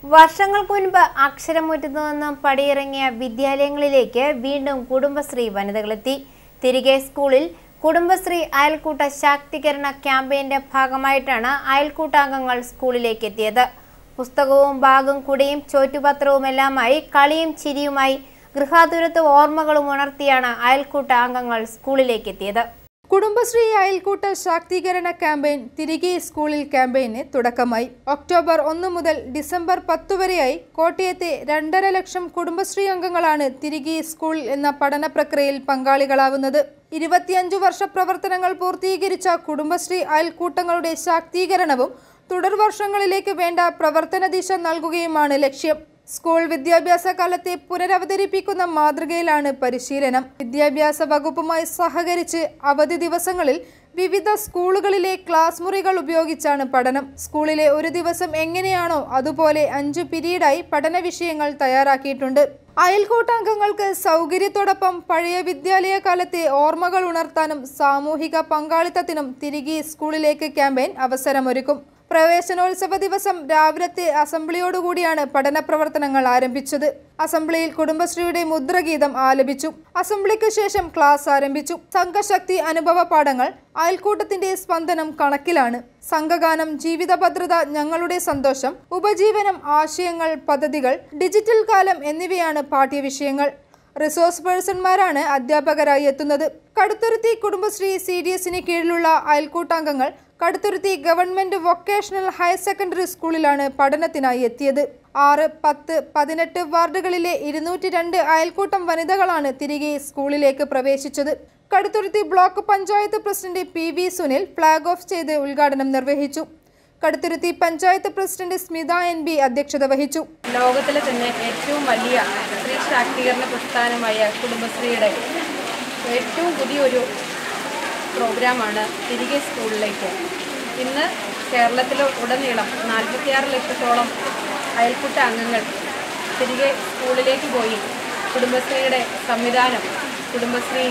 വർഷങ്ങൾക്ക് മുൻപ് അക്ഷരമുറ്റത്തു നിന്നും പടിയിറങ്ങിയ വിദ്യാലയങ്ങളിലേക്ക് വീണ്ടും കുടുംബശ്രീ വനിതകളെത്തി തിരികെ സ്കൂളിൽ കുടുംബശ്രീ അയൽക്കൂട്ട ശാക്തീകരണ ക്യാമ്പയിന്റെ ഭാഗമായിട്ടാണ് അയൽക്കൂട്ടാംഗങ്ങൾ സ്കൂളിലേക്ക് എത്തിയത് പുസ്തകവും ബാഗും കുടയും ചോറ്റുപത്രവുമെല്ലാമായി കളിയും ചിരിയുമായി ഗൃഹാതുരത്ത് ഓർമ്മകളും ഉണർത്തിയാണ് അയൽക്കൂട്ട അംഗങ്ങൾ സ്കൂളിലേക്ക് എത്തിയത് കുടുംബശ്രീ അയൽക്കൂട്ട ശാക്തീകരണ ക്യാമ്പയിൻ തിരികെ സ്കൂളിൽ ക്യാമ്പയിന് തുടക്കമായി ഒക്ടോബർ ഒന്ന് മുതൽ ഡിസംബർ പത്ത് വരെയായി കോട്ടയത്തെ രണ്ടര ലക്ഷം കുടുംബശ്രീ അംഗങ്ങളാണ് തിരികെ സ്കൂൾ എന്ന പഠന പ്രക്രിയയിൽ പങ്കാളികളാവുന്നത് ഇരുപത്തിയഞ്ചു വർഷ പ്രവർത്തനങ്ങൾ പൂർത്തീകരിച്ച കുടുംബശ്രീ അയൽക്കൂട്ടങ്ങളുടെ ശാക്തീകരണവും തുടർ വർഷങ്ങളിലേക്ക് വേണ്ട പ്രവർത്തന ദിശ നൽകുകയുമാണ് ലക്ഷ്യം സ്കൂൾ വിദ്യാഭ്യാസ കാലത്തെ പുനരവതരിപ്പിക്കുന്ന മാതൃകയിലാണ് പരിശീലനം വിദ്യാഭ്യാസ വകുപ്പുമായി സഹകരിച്ച് അവധി ദിവസങ്ങളിൽ വിവിധ സ്കൂളുകളിലെ ക്ലാസ് മുറികൾ ഉപയോഗിച്ചാണ് പഠനം സ്കൂളിലെ ഒരു ദിവസം എങ്ങനെയാണോ അതുപോലെ അഞ്ചു പിരീഡായി പഠന വിഷയങ്ങൾ തയ്യാറാക്കിയിട്ടുണ്ട് അയൽക്കൂട്ടാംഗങ്ങൾക്ക് സൗകര്യത്തോടൊപ്പം പഴയ വിദ്യാലയ കാലത്തെ ഓർമ്മകൾ ഉണർത്താനും സാമൂഹിക പങ്കാളിത്തത്തിനും തിരികെ സ്കൂളിലേക്ക് ക്യാമ്പയിൻ അവസരമൊരുക്കും പ്രവേശനോത്സവ ദിവസം രാവിലത്തെ അസംബ്ലിയോടുകൂടിയാണ് പഠന പ്രവർത്തനങ്ങൾ ആരംഭിച്ചത് അസംബ്ലിയിൽ കുടുംബശ്രീയുടെ മുദ്രഗീതം ആലപിച്ചു അസംബ്ലിക്ക് ശേഷം ക്ലാസ് ആരംഭിച്ചു സംഘശക്തി അനുഭവ പാഠങ്ങൾ അയൽക്കൂട്ടത്തിന്റെ സ്പന്ദനം കണക്കിലാണ് സംഘഗാനം ജീവിത ഭദ്രത ഞങ്ങളുടെ സന്തോഷം ഉപജീവനം ആശയങ്ങൾ പദ്ധതികൾ ഡിജിറ്റൽ കാലം എന്നിവയാണ് പാഠ്യവിഷയങ്ങൾ റിസോഴ്സ് പേഴ്സൺമാരാണ് അധ്യാപകരായി എത്തുന്നത് കടുത്തുരുത്തി കുടുംബശ്രീ സി ഡി എസിന് കീഴിലുള്ള അയൽക്കൂട്ടാംഗങ്ങൾ Kaduthuruthy government vocational higher secondary സ്കൂളിലാണ് പഠനത്തിനായി എത്തിയത് ആറ് പത്ത് പതിനെട്ട് വാർഡുകളിലെ ഇരുന്നൂറ്റി രണ്ട് അയൽക്കൂട്ടം വനിതകളാണ് തിരികെ സ്കൂളിലേക്ക് പ്രവേശിച്ചത് Kaduthuruthy block panchayat president P V Sunil flag off ചെയ്ത് ഉദ്ഘാടനം നിർവഹിച്ചു Kaduthuruthy panchayat president Smitha N B അധ്യക്ഷത വഹിച്ചു ലോകത്തിലെ തന്നെ ഏറ്റവും വലിയ സ്ത്രീ ശാക്തീകരണ പ്രസ്ഥാനമായ കുടുംബശ്രീയുടെ ഏറ്റവും പുതിയൊരു പ്രോഗ്രാമാണ് തിരികെ സ്കൂളിലേക്ക് ഇന്ന് കേരളത്തിൽ ഉടനീളം നാൽപ്പത്തിയാറ് ലക്ഷത്തോളം അയൽക്കൂട്ട അംഗങ്ങൾ തിരികെ സ്കൂളിലേക്ക് പോയി കുടുംബശ്രീയുടെ സംവിധാനം കുടുംബശ്രീ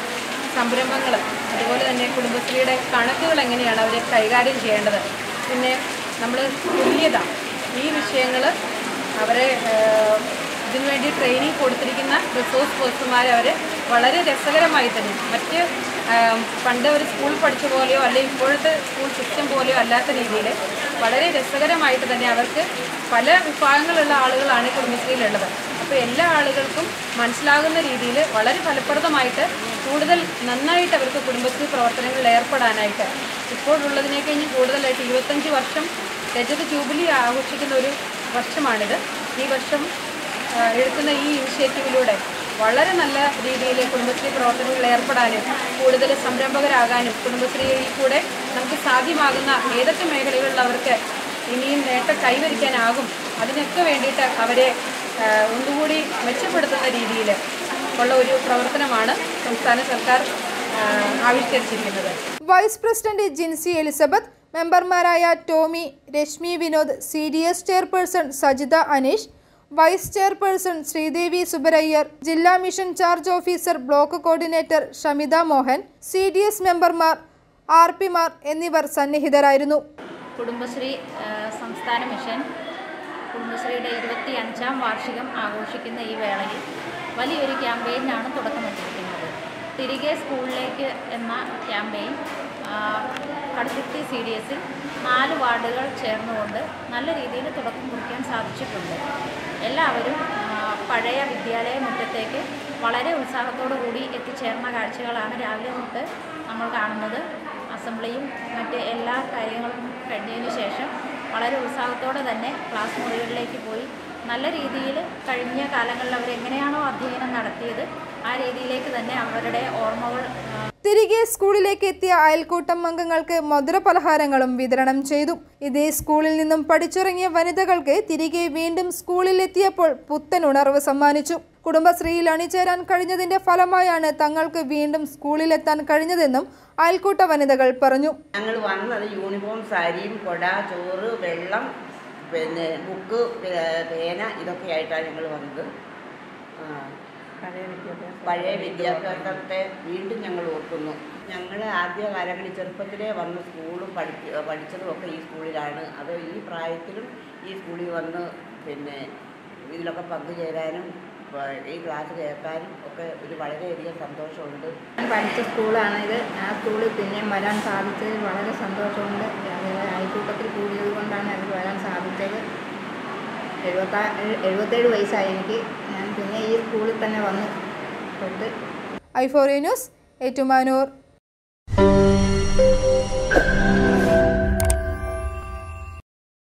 സംരംഭങ്ങൾ അതുപോലെ തന്നെ കുടുംബശ്രീയുടെ കണക്കുകൾ എങ്ങനെയാണ് അവർ കൈകാര്യം ചെയ്യേണ്ടത് പിന്നെ നമ്മൾ തുല്യത ഈ വിഷയങ്ങൾ അവരെ ഏഹ്, ഇതിനു വേണ്ടി ട്രെയിനിങ് കൊടുത്തിരിക്കുന്ന റിസോഴ്സ് പേഴ്സൺമാർ അവർ വളരെ രസകരമായി തന്നെ മറ്റ് ഏഹ്, പണ്ട് ഒരു സ്കൂൾ പഠിച്ച പോലെയോ അല്ലെങ്കിൽ ഇപ്പോഴത്തെ സ്കൂൾ സിസ്റ്റം പോലെയോ അല്ലാത്ത രീതിയിൽ വളരെ രസകരമായിട്ട് തന്നെ അവർക്ക് പല വിഭാഗങ്ങളുള്ള ആളുകളാണ് ഈ കുടുംബശ്രീയിലുള്ളത് അപ്പോൾ എല്ലാ ആളുകൾക്കും മനസ്സിലാകുന്ന രീതിയിൽ വളരെ ഫലപ്രദമായിട്ട് കൂടുതൽ നന്നായിട്ട് അവർക്ക് കുടുംബശ്രീ പ്രവർത്തനങ്ങളിൽ ഏർപ്പെടാനായിട്ട് ഇപ്പോഴുള്ളതിനെ കഴിഞ്ഞ് കൂടുതലായിട്ട് ഇരുപത്തഞ്ച് വർഷം രജത ജൂബിലി ആഘോഷിക്കുന്ന ഒരു വർഷമാണിത് ഈ വർഷം ആ, എടുക്കുന്ന ഈ ഇനിഷ്യേറ്റീവിലൂടെ വളരെ നല്ല രീതിയിൽ കുടുംബശ്രീ പ്രവർത്തനങ്ങളിൽ ഏർപ്പെടാനും കൂടുതൽ സംരംഭകരാകാനും കുടുംബശ്രീയിൽ കൂടെ നമുക്ക് സാധ്യമാകുന്ന ഏതൊക്കെ മേഖലകളിൽ അവർക്ക് ഇനിയും നേട്ടം കൈവരിക്കാനാകും അതിനൊക്കെ വേണ്ടിയിട്ട് അവരെ ആ, ഒന്നുകൂടി മെച്ചപ്പെടുത്തുന്ന രീതിയിൽ ഉള്ള ഒരു പ്രവർത്തനമാണ് സംസ്ഥാന സർക്കാർ ആ, ആവിഷ്കരിച്ചിരിക്കുന്നത് വൈസ് പ്രസിഡന്റ് ജിൻസി എലിസബത്ത് മെമ്പർമാരായ Tomy Rashmi Vinod C D S chairperson Sajitha Aneesh vice chairperson Sreedevi Subarayyar ജില്ലാ mission charge officer block coordinator Shamitha Mohan C D S മെമ്പർമാർ ആർ പിമാർ എന്നിവർ സന്നിഹിതരായിരുന്നു കുടുംബശ്രീ ആ, സംസ്ഥാന മിഷൻ കുടുംബശ്രീയുടെ ഇരുപത്തി അഞ്ചാം വാർഷികം ആഘോഷിക്കുന്ന ഈ വേളയിൽ വലിയൊരു ക്യാമ്പയിനാണ് തുടക്കമിട്ടിരിക്കുന്നത് തിരികെ സ്കൂളിലേക്ക് എന്ന ക്യാമ്പയിൻ ആ, കടുത്തുരുത്തി സി ഡി എസിൽ നാല് വാർഡുകൾ ചേർന്നുകൊണ്ട് നല്ല രീതിയിൽ തുടക്കം കുറിക്കാൻ സാധിച്ചിട്ടുണ്ട് എല്ലാവരും ആ, പഴയ വിദ്യാലയ മുറ്റത്തേക്ക് വളരെ ഉത്സാഹത്തോടു കൂടി എത്തിച്ചേർന്ന കാഴ്ചകളാണ് രാവിലെ തൊട്ട് നമ്മൾ കാണുന്നത് അസംബ്ലിയും മറ്റ് എല്ലാ കാര്യങ്ങളും കഴിഞ്ഞതിന് ശേഷം വളരെ ഉത്സാഹത്തോടെ തന്നെ ക്ലാസ് മുറികളിലേക്ക് പോയി നല്ല രീതിയിൽ കഴിഞ്ഞ കാലങ്ങളിൽ അവരെങ്ങനെയാണോ അധ്യയനം നടത്തിയത് ആ രീതിയിലേക്ക് തന്നെ അവരുടെ ഓർമ്മകൾ ആ, തിരികെ സ്കൂളിലേക്ക് എത്തിയ അയൽക്കൂട്ടം അംഗങ്ങൾക്ക് മധുര പലഹാരങ്ങളും വിതരണം ചെയ്തു ഇതേ സ്കൂളിൽ നിന്നും പഠിച്ചിറങ്ങിയ വനിതകൾക്ക് തിരികെ വീണ്ടും സ്കൂളിൽ എത്തിയപ്പോൾ പുത്തൻ ഉണർവ് സമ്മാനിച്ചു കുടുംബശ്രീയിൽ അണിചേരാൻ കഴിഞ്ഞതിന്റെ ഫലമായാണ് തങ്ങൾക്ക് വീണ്ടും സ്കൂളിലെത്താൻ കഴിഞ്ഞതെന്നും അയൽക്കൂട്ട വനിതകൾ പറഞ്ഞു ഞങ്ങൾ വന്നത് യൂണിഫോം സാരിയും കൊട ചോറ് വെള്ളം പിന്നെ ബുക്ക് പേ- പേന ഇതൊക്കെ ആയിട്ടാണ് ഞങ്ങൾ വന്നത് ആ, പഴയ വിദ്യാഭ്യാസത്തെ വീണ്ടും ഞങ്ങൾ ഓർക്കുന്നു ഞങ്ങൾ ആദ്യ കാലങ്ങളിൽ ചെറുപ്പത്തിലേ വന്ന് സ്കൂളും പഠിച്ച് പഠിച്ചതും ഒക്കെ ഈ സ്കൂളിലാണ് അത് ഈ പ്രായത്തിലും ഈ സ്കൂളിൽ വന്ന് പിന്നെ ഇതിലൊക്കെ പങ്കുചേരാനും പ- ഈ ക്ലാസ് കേൾക്കാനും ഒക്കെ ഒരു വളരെയധികം സന്തോഷമുണ്ട് ഞാൻ പഠിച്ച സ്കൂളാണ് ഇത് ആ സ്കൂളിൽ പിന്നെയും വരാൻ സാധിച്ചതിൽ വളരെ സന്തോഷമുണ്ട് അങ്ങനെ അയൽക്കൂട്ടത്തിൽ കൂടിയത് കൊണ്ടാണ് എനിക്ക് വരാൻ സാധിച്ചത് എഴുപത്താ എഴുപത്തേഴ് വയസ്സായി എനിക്ക് ഞാൻ പിന്നെ ഈ സ്കൂളിൽ തന്നെ വന്ന് തൊട്ട് ഐഫോറിയ ന്യൂസ് ഏറ്റുമാനൂർ